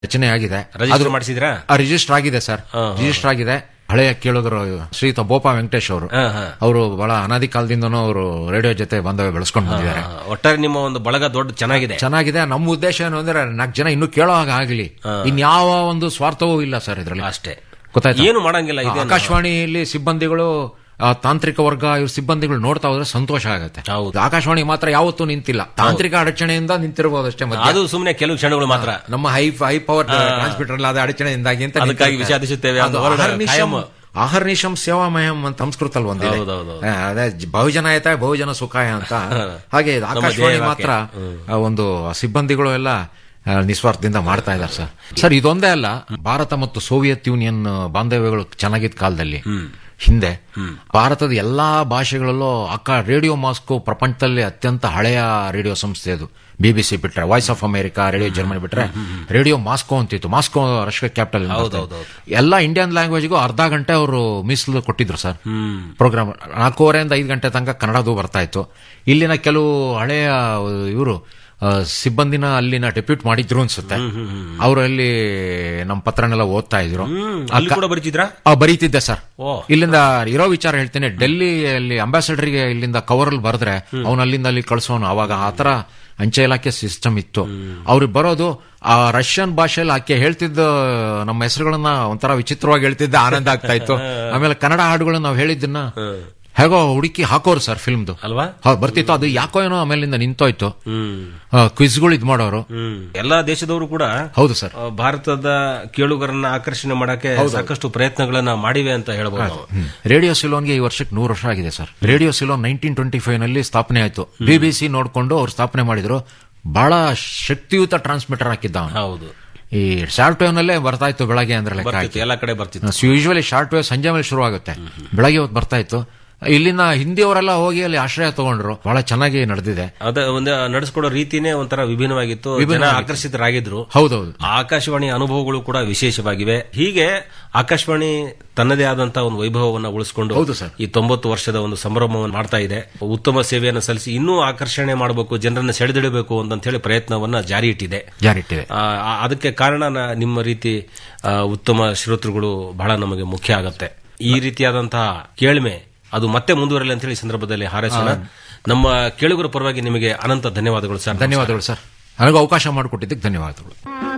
ರಚನೆ ಆಗಿದೆ ರಿಜಿಸ್ಟರ್ ಮಾಡಿಸಿದ್ರಾ ರಿಜಿಸ್ಟರ್ ಆಗಿದೆ ಸರ್ ರಿಜಿಸ್ಟರ್ ಆಗಿದೆ ಹಳೆಯ ಕೇಳೋದ್ರು ಶ್ರೀಯುತ ಬೋಪ ವೆಂಕಟೇಶ್ ಅವರು ಹಾ, ಹಾ. ಅವರು ಬಹಳ ಅನಾದಿ ಕಾಲದಿಂದನೂ ಅವರು ರೇಡಿಯೋ ಜೊತೆ ಬಾಂಧವ್ಯ ಬೆಳೆಸ್ಕೊಂಡು ಬಂದಿದ್ದಾರೆ ಆ, ಒಟ್ಟಾರೆ ನಿಮ್ಮ ಒಂದು ಬಳಗ ದೊಡ್ಡ ಚೆನ್ನಾಗಿದೆ ಚೆನ್ನಾಗಿದೆ ನಮ್ಮ ಉದ್ದೇಶ ಏನು ಅಂದ್ರೆ ನಾಲ್ಕು ಜನ ಇನ್ನೂ ಕೇಳೋ ಹಾಗೆ ಆಗಲಿ ಇನ್ಯಾವ ಒಂದು ಸ್ವಾರ್ಥವೂ ಇಲ್ಲ ಸರ್ ಇದರಲ್ಲಿ ಅಷ್ಟೇ ಗೊತ್ತಾಯ್ತಾ ಏನು ಮಾಡಂಗಿಲ್ಲ ಇದೆ ಆಕಾಶವಾಣಿಯಲ್ಲಿ ಸಿಬ್ಬಂದಿಗಳು ಆ, ತಾಂತ್ರಿಕ ವರ್ಗ ಇವ್ರ ಸಿಬ್ಬಂದಿಗಳು ನೋಡ್ತಾ ಹೋದ್ರೆ ಸಂತೋಷ ಆಗುತ್ತೆ ಹೌದು. ಆಕಾಶವಾಣಿ ಮಾತ್ರ ಯಾವತ್ತೂ ನಿಂತಿಲ್ಲ ತಾಂತ್ರಿಕ ಅಡಚಣೆಯಿಂದ ನಿಂತಿರಬಹುದು ಅಷ್ಟೇ ಮಧ್ಯ ಅದು ಸುಮ್ಮನೆ ಕೆಲವು ಕ್ಷಣಗಳು ಮಾತ್ರ ನಮ್ಮ ಹೈ ಹೈ ಪವರ್ ಟ್ರಾನ್ಸ್ಮಿಟರ್ ಅಲ್ಲ ಅದು ಅಡಚಣೆಯಿಂದಾಗಿ ಅಂತ ಅದಕ್ಕಾಗಿ ನಿಂತಿರುತ್ತೆ. ವಿಷಾದಿಸುತ್ತೇವೆ ಅದು ಅಂತ ಹೊರಡ ಅಹರ್ನಿಶಂ- ಕಾಯಂ. ಅಹರ್ನಿಶಂ ಸೇವಾಮಯಂ ಅಂತ ಸಂಸ್ಕೃತ ಅಲ್ಲಿ ಒಂದಿದೆ ಹೌದೌದು. ಆ, ಅದೇ ಜ- ಬಹುಜನಾಯತ ಬಹುಜನ ಸುಖಾಯ ಅಂತ ಹಾಗೆ ಇದು ಆಕಾಶವಾಣಿ ಧ್ಯೇಯ ಮಾತ್ರ ಆ, ಒಂದು ಸಿಬ್ಬಂದಿಗಳು ಎಲ್ಲ ಆ, ನಿಸ್ವಾರ್ಥದಿಂದ ಮಾಡ್ತಾ ಇದ್ದಾರೆ ಸರ್ ಸರ್ ಇದೊಂದೇ ಅಲ್ಲ ಭಾರತ ಮತ್ತು ಸೋವಿಯತ್ ಯೂನಿಯನ್ ಬಾಂಧವ್ಯಗಳು ಚೆನ್ನಾಗಿದ್ದ ಕಾಲದಲ್ಲಿ ಹಿಂದೆ ಭಾರತದ ಎಲ್ಲಾ ಭಾಷೆಗಳಲ್ಲೂ ಅಕ್ಕ ರೇಡಿಯೋ ಮಾಸ್ಕೋ ಪ್ರಪಂಚದಲ್ಲಿ ಅತ್ಯಂತ ಹಳೆಯ ರೇಡಿಯೋ ಸಂಸ್ಥೆ ಅದು ಬಿಬಿಸಿ ಬಿಟ್ರೆ Voice of America radio Germany ಬಿಟ್ರೆ ರೇಡಿಯೋ ಮಾಸ್ಕೋ ಅಂತಿತ್ತು ಮಾಸ್ಕೋ ರಷ್ಯಾ ಕ್ಯಾಪಿಟಲ್ ಎಲ್ಲ ಇಂಡಿಯನ್ ಲ್ಯಾಂಗ್ವೇಜ್ಗೂ ಅರ್ಧ ಗಂಟೆ ಅವರು ಮೀಸಲು ಕೊಟ್ಟಿದ್ರು ಸರ್ ಪ್ರೋಗ್ರಾಮ್ ನಾಲ್ಕೂವರೆಯಿಂದ ಐದು ಗಂಟೆ ತನಕ ಕನ್ನಡದು ಬರ್ತಾ ಇತ್ತು ಇಲ್ಲಿನ ಕೆಲವು ಹಳೆಯ ಇವರು ಸಿಬ್ಬಂದಿನ ಅಲ್ಲಿನ ಡೆಪ್ಯೂಟ್ ಮಾಡಿದ್ರು ಅನ್ಸುತ್ತೆ ಅವರು ಅಲ್ಲಿ ನಮ್ಮ ಪತ್ರನೆಲ್ಲ ಓದ್ತಾ ಇದ್ರು ಅಲ್ಲಿ ಕೂಡ ಬರೀತಿದ್ರಾ ಆ, ಬರೀತಿದ್ದೆ ಸರ್ ಓ. ಇಲ್ಲಿಂದ ಇರೋ ವಿಚಾರ ಹೇಳ್ತೇನೆ ಡೆಲ್ಲಿಯಲ್ಲಿ ಅಂಬಾಸಡರ್ಗೆ ಇಲ್ಲಿಂದ ಕವರಲ್ಲಿ ಬರೆದ್ರೆ ಅವನು ಅಲ್ಲಿಂದ ಅಲ್ಲಿ ಕಳ್ಸೋನು ಅವಾಗ ಆ ತರ ಅಂಚೆ ಇಲಾಖೆ ಸಿಸ್ಟಮ್ ಇತ್ತು ಅವ್ರಿಗೆ ಬರೋದು ಆ ರಷ್ಯನ್ ಭಾಷೆಯಲ್ಲಿ ಆಕೆ ಹೇಳ್ತಿದ್ದ ನಮ್ಮ ಹೆಸರುಗಳನ್ನ ಒಂಥರ ವಿಚಿತ್ರವಾಗಿ ಹೇಳ್ತಿದ್ದ ಆನಂದ ಆಗ್ತಾ ಇತ್ತು ಆಮೇಲೆ ಕನ್ನಡ ಹಾಡುಗಳನ್ನ ನಾವು ಹೇಳಿದ್ದನ್ನ ಹೇಗೋ ಹುಡುಕಿ ಹಾಕೋರು ಸರ್ ಫಿಲ್ಮ್ದು ಅಲ್ವಾ ಹೌದು ಬರ್ತಿತ್ತು ಅದು ಯಾಕೋ ಏನೋ ಆಮೇಲಿಂದ ನಿಂತೋಯ್ತು ಹ್ಮ್ ಕ್ವಿಜ್ಗಳು ಇದ್ ಮಾಡೋರು ಹ್ಮ್ ಎಲ್ಲಾ ದೇಶದವರು ಕೂಡ ಹೌದು ಸರ್ ಆ, ಭಾರತದ ಕೇಳುಗರನ್ನ ಆಕರ್ಷಣೆ ಮಾಡಕ್ಕೆ ಸಾಕಷ್ಟು ಪ್ರಯತ್ನಗಳನ್ನ ಮಾಡಿವೆ ಅಂತ ಹೇಳ್ಬೋದು ನಾವು. ರೇಡಿಯೋ ಸಿಲೋನ್ಗೆ ಈ ವರ್ಷಕ್ಕೆ ನೂರು ವರ್ಷ ಆಗಿದೆ sir radio Ceylon nineteen twenty five ನಲ್ಲಿ ಸ್ಥಾಪನೆ ಆಯ್ತು ಬಿಬಿಸಿ ನೋಡ್ಕೊಂಡು ಅವ್ರು ಸ್ಥಾಪನೆ ಮಾಡಿದ್ರು ಬಹಳ ಶಕ್ತಿಯುತ ಟ್ರಾನ್ಸ್ಮಿಟರ್ ಹಾಕಿದ್ದ ಅವನು ಹೌದು ಈ ಶಾರ್ಟ್ ವೇವ್ ನಲ್ಲೇ ಬರ್ತಾ ಇತ್ತು ಬೆಳಗ್ಗೆ ಅಂದ್ರೆ ಲೆಕ್ಕ ಬರ್ತಿತ್ತು ಎಲ್ಲಾ ಕಡೆ ಬರ್ತಿತ್ತು ಯೂಶುವಲಿ ಶಾರ್ಟ್ ವೇವ್ ಸಂಜೆ ಮೇಲೆ ಶುರು ಆಗುತ್ತೆ ಬೆಳಗ್ಗೆ ಹೊತ್ತು ಬರ್ತಾ ಇತ್ತು ಇಲ್ಲಿನ ಹಿಂದಿಯವರೆಲ್ಲ ಹೋಗಿ ಅಲ್ಲಿ ಆಶ್ರಯ ತಗೊಂಡ್ರು ಬಹಳ ಚೆನ್ನಾಗಿ ನಡೆದಿದೆ ಅದ ಒಂದು ನಡೆಸ್ಕೊಡೋ ರೀತಿನೇ ಒಂಥರ ವಿಭಿನ್ನವಾಗಿತ್ತು ಜನ ಆಕರ್ಷಿತರಾಗಿದ್ರು ಹೌದೌದು ಆಕಾಶವಾಣಿ ಅನುಭವಗಳು ಕೂಡ ವಿಶೇಷವಾಗಿವೆ ಹೀಗೆ ಆಕಾಶವಾಣಿ ತನ್ನದೇ ಆದಂತಹ ಒಂದು ವೈಭವವನ್ನು ಉಳಿಸಿಕೊಂಡು ಹೌದು ಸರ್. ಈ ತೊಂಬತ್ತು ವರ್ಷದ ಒಂದು ಸಂಭ್ರಮವನ್ನು ಮಾಡ್ತಾ ಇದೆ ಉತ್ತಮ ಸೇವೆಯನ್ನು ಸಲ್ಲಿಸಿ ಇನ್ನೂ ಆಕರ್ಷಣೆ ಮಾಡಬೇಕು ಜನರನ್ನ ಸೆಳೆದಿಡಬೇಕು ಅಂತ ಹೇಳಿ ಪ್ರಯತ್ನವನ್ನ ಜಾರಿ ಇಟ್ಟಿದೆ ಜಾರಿಟ್ಟಿದೆ ಆ, ಆ- ಅದಕ್ಕೆ ಕಾರಣ ನ- ನಿಮ್ಮ ರೀತಿ ಆ, ಉತ್ತಮ ಶ್ರೋತೃಗಳು ಬಹಳ ನಮಗೆ ಮುಖ್ಯ ಆಗತ್ತೆ ಈ ರೀತಿಯಾದಂತಹ ಕೇಳ್ಮೆ ಅದು ಮತ್ತೆ ಮುಂದುವರಲಿ ಅಂತ ಹೇಳಿ ಈ ಸಂದರ್ಭದಲ್ಲಿ ಹಾರೈಸೋಣ ನಮ್ಮ ಕೇಳುಗರ ಪರವಾಗಿ ನಿಮಗೆ ಅನಂತ ಧನ್ಯವಾದಗಳು ಸರ್ ಧನ್ಯವಾದಗಳು ಸರ್ ನನಗೆ ಅವಕಾಶ ಮಾಡಿಕೊಟ್ಟಿದ್ದಕ್ಕೆ ಧನ್ಯವಾದಗಳು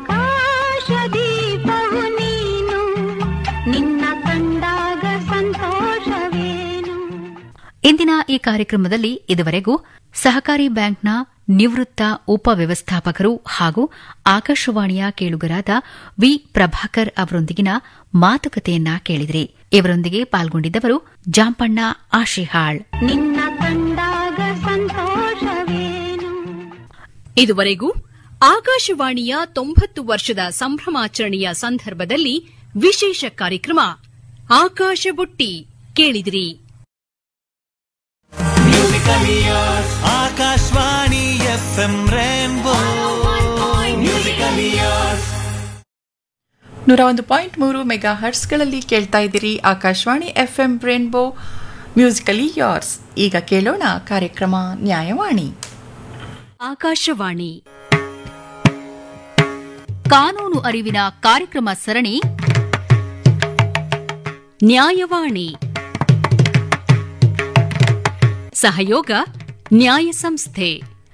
ಆಕಾಶದೀಪವು ನೀನು ನಿನ್ನ ಕಂಡಾಗ ಸಂತೋಷವೇನು ಇಂದಿನ ಈ ಕಾರ್ಯಕ್ರಮದಲ್ಲಿ ಇದುವರೆಗೂ ಸಹಕಾರಿ ಬ್ಯಾಂಕ್ನ ನಿವೃತ್ತ ಉಪವ್ಯವಸ್ಥಾಪಕರು ಹಾಗೂ ಆಕಾಶವಾಣಿಯ ಕೇಳುಗರಾದ ವಿ ಪ್ರಭಾಕರ್ ಅವರೊಂದಿಗಿನ ಮಾತುಕತೆಯನ್ನ ಕೇಳಿದ್ರಿ ಇವರೊಂದಿಗೆ ಪಾಲ್ಗೊಂಡಿದ್ದವರು ಜಾಂಪಣ್ಣ ಆಶಿಹಾಳ್ ನಿನ್ನ ಕಂಡಾಗ ಸಂತೋಷವೇನು ಇದುವರೆಗೂ ಆಕಾಶವಾಣಿಯ ತೊಂಬತ್ತು ವರ್ಷದ ಸಂಭ್ರಮಾಚರಣೆಯ ಸಂದರ್ಭದಲ್ಲಿ ವಿಶೇಷ ಕಾರ್ಯಕ್ರಮ ಆಕಾಶ ಬುಟ್ಟಿ ಕೇಳಿದಿರಿ Akashvani F M rainbow musical years ನೂರ ಒಂದು ಪಾಯಿಂಟ್ ಮೂರು ಮೆಗಾ ಹರ್ಟ್ಸ್ಗಳಲ್ಲಿ ಕೇಳ್ತಾ ಇದ್ದೀರಿ Akashvani F M rainbow musical years ಈಗ ಕೇಳೋಣ ಕಾರ್ಯಕ್ರಮ ನ್ಯಾಯವಾಣಿ ಆಕಾಶವಾಣಿ ಕಾನೂನು ಅರಿವಿನ ಕಾರ್ಯಕ್ರಮ ಸರಣಿ ನ್ಯಾಯವಾಣಿ ಸಹಯೋಗ ನ್ಯಾಯ ಸಂಸ್ಥೆ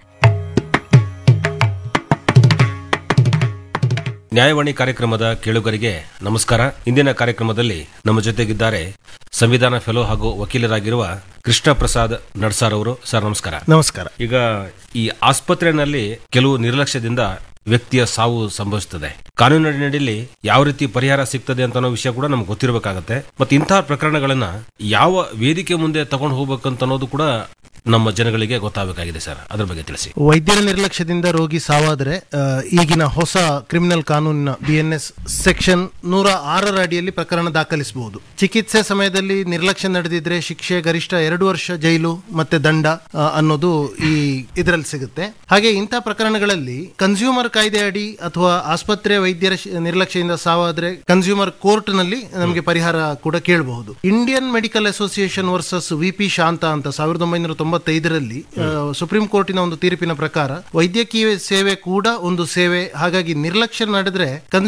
ನ್ಯಾಯವಾಣಿ ಕಾರ್ಯಕ್ರಮದ ಕೇಳುಗರಿಗೆ ನಮಸ್ಕಾರ ಇಂದಿನ ಕಾರ್ಯಕ್ರಮದಲ್ಲಿ ನಮ್ಮ ಜೊತೆಗಿದ್ದಾರೆ ಸಂವಿಧಾನ ಫೆಲೋ ಹಾಗೂ ವಕೀಲರಾಗಿರುವ ಕೃಷ್ಣ ಪ್ರಸಾದ್ ನಡ್ಸಾರ್ ಅವರು ಸರ್ ನಮಸ್ಕಾರ ನಮಸ್ಕಾರ ಈಗ ಈ ಆಸ್ಪತ್ರೆಯಲ್ಲಿ ಕೆಲವು ನಿರ್ಲಕ್ಷ್ಯದಿಂದ ವ್ಯಕ್ತಿಯ ಸಾವು ಸಂಭವಿಸುತ್ತದೆ ಕಾನೂನಿನಲ್ಲಿ ಯಾವ ರೀತಿ ಪರಿಹಾರ ಸಿಗ್ತದೆ ಅಂತ ಅನ್ನೋ ವಿಷಯ ಕೂಡ ನಮ್ಗೆ ಗೊತ್ತಿರಬೇಕಾಗತ್ತೆ ಮತ್ತೆ ಇಂತಹ ಪ್ರಕರಣಗಳನ್ನ ಯಾವ ವೇದಿಕೆ ಮುಂದೆ ತಗೊಂಡು ಹೋಗ್ಬೇಕಂತ ಅನ್ನೋದು ಕೂಡ ನಮ್ಮ ಜನಗಳಿಗೆ ಗೊತ್ತಾಗಬೇಕಾಗಿದೆ ಸರ್ ಅದ್ರ ಬಗ್ಗೆ ತಿಳಿಸಿ ವೈದ್ಯರ ನಿರ್ಲಕ್ಷ್ಯದಿಂದ ರೋಗಿ ಸಾವಾದರೆ ಆ, ಈಗಿನ ಹೊಸ ಕ್ರಿಮಿನಲ್ ಕಾನೂನಿನ ಬಿ ಎನ್ ಎಸ್ ಸೆಕ್ಷನ್ ನೂರ ಆರರ ಅಡಿಯಲ್ಲಿ ಪ್ರಕರಣ ದಾಖಲಿಸಬಹುದು ಚಿಕಿತ್ಸೆ ಸಮಯದಲ್ಲಿ ನಿರ್ಲಕ್ಷ್ಯ ನಡೆದಿದ್ರೆ ಶಿಕ್ಷೆ ಗರಿಷ್ಠ ಎರಡು ವರ್ಷ ಜೈಲು ಮತ್ತೆ ದಂಡ ಆ, ಅನ್ನೋದು ಈ ಇದರಲ್ಲಿ ಸಿಗುತ್ತೆ ಹಾಗೆ ಇಂತಹ ಪ್ರಕರಣಗಳಲ್ಲಿ ಕನ್ಸ್ಯೂಮರ್ ಕಾಯ್ದೆ ಅಡಿ ಅಥವಾ ಆಸ್ಪತ್ರೆ ವೈದ್ಯರ ಶ್- ನಿರ್ಲಕ್ಷ್ಯದಿಂದ ಸಾವಾದ್ರೆ ಕನ್ಸ್ಯೂಮರ್ ಕೋರ್ಟ್ ನಲ್ಲಿ ನಮಗೆ ಪರಿಹಾರ ಕೂಡ ಕೇಳಬಹುದು Indian Medical Association versus V P Shantha ಅಂತ ಸಾವಿರದ ಒಂಬೈನೂರ ತೊಂಬತ್ತೈದರಲ್ಲಿ ಆ, ಸುಪ್ರೀಂ ಕೋರ್ಟಿನ ಒಂದು ತೀರ್ಪಿನ ಪ್ರಕಾರ ವೈದ್ಯಕೀಯ ಸೇವೆ ಕೂಡ ಒಂದು ಸೇವೆ ಹಾಗಾಗಿ ನಿರ್ಲಕ್ಷ್ಯ ನಡೆದ್ರೆ